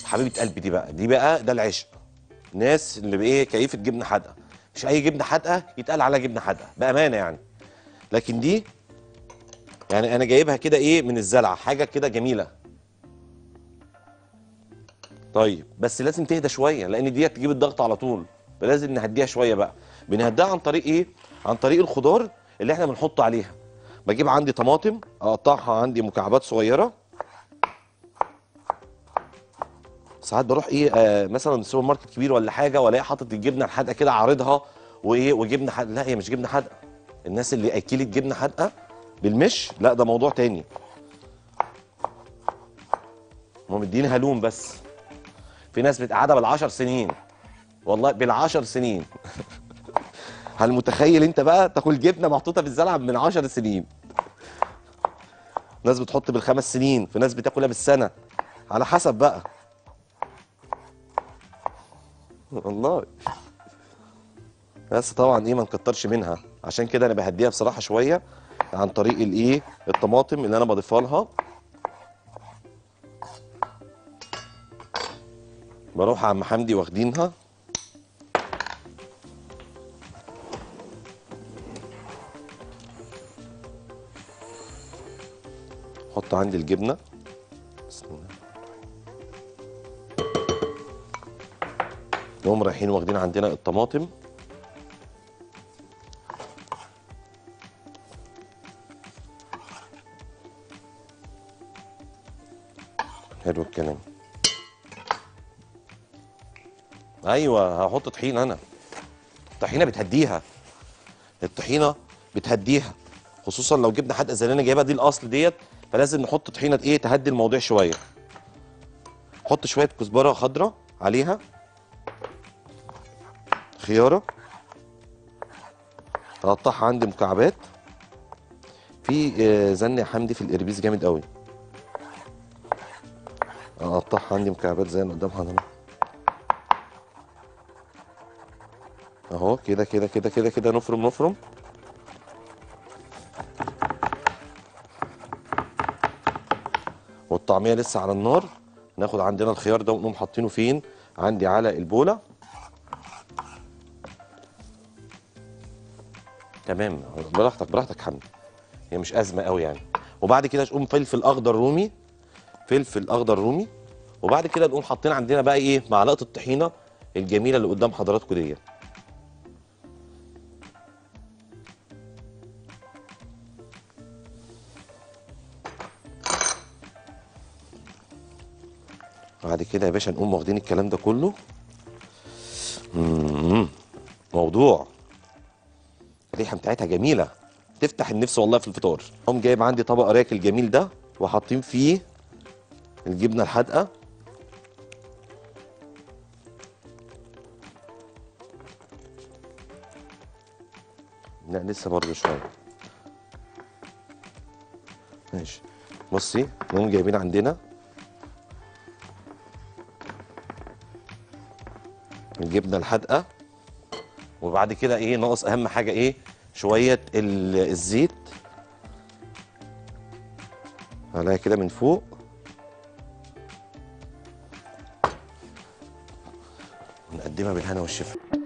حبيبه قلبي دي بقى دي بقى ده العشق ناس اللي بايه كيفه جبنه حادقه مش اي جبنه حادقه يتقال عليها جبنه حادقه بامانه يعني لكن دي يعني انا جايبها كده ايه من الزلعه حاجه كده جميله طيب بس لازم تهدى شويه لان دي تجيب الضغط على طول فلازم نهديها شويه بقى بنهديها عن طريق ايه عن طريق الخضار اللي احنا بنحطه عليها بجيب عندي طماطم اقطعها عندي مكعبات صغيره ساعات بروح ايه آه مثلا سوبر ماركت كبير ولا حاجه والاقي حاطط الجبنه الحادقه كده عارضها وايه وجبنه حادقه لا هي مش جبنه حادقه الناس اللي اكلت جبنه حادقه بالمش لا ده موضوع تاني هم مديني هلوم بس في ناس بتقعدها بالعشر سنين والله بالعشر سنين هل متخيل انت بقى تاكل جبنه محطوطه في الزلعه من عشر سنين ناس بتحط بالخمس سنين في ناس بتاكلها بالسنه على حسب بقى والله بس طبعا ايه ما نكترش منها عشان كده انا بهديها بصراحه شويه عن طريق الايه الطماطم اللي انا بضيفها لها بروح عم حمدي واخدينها حط عندي الجبنه بسم الله نقوم رايحين واخدين عندنا الطماطم حلو الكلام ايوه هحط طحين انا الطحينه بتهديها الطحينه بتهديها خصوصا لو جبنا حد زي اللي انا جايبها دي الاصل ديت فلازم نحط طحينه ايه تهدي الموضوع شويه حط شويه كزبره خضراء عليها خياره اقطعها عندي مكعبات في آه، زن يا حمدي في القربيز جامد قوي اقطعها عندي مكعبات زي ما قدام حضرتك اهو كده كده كده كده كده نفرم نفرم والطعميه لسه على النار ناخد عندنا الخيار ده ونقوم حاطينه فين عندي على البوله تمام براحتك براحتك حمدي هي مش ازمه قوي يعني وبعد كده تقوم فلفل اخضر رومي فلفل اخضر رومي وبعد كده نقوم حاطين عندنا بقى ايه معلقه الطحينه الجميله اللي قدام حضراتكم ديت بعد كده يا باشا نقوم واخدين الكلام ده كله مم. موضوع الريحه بتاعتها جميله تفتح النفس والله في الفطار اقوم جايب عندي طبق راك الجميل ده وحاطين فيه الجبنه الحادقه لا لسه برضه شويه ماشي بصي نقوم جايبين عندنا الجبنه الحادقه وبعد كده ايه ناقص اهم حاجه ايه شويه ال- الزيت عليها كده من فوق نقدمها بالهنا والشفا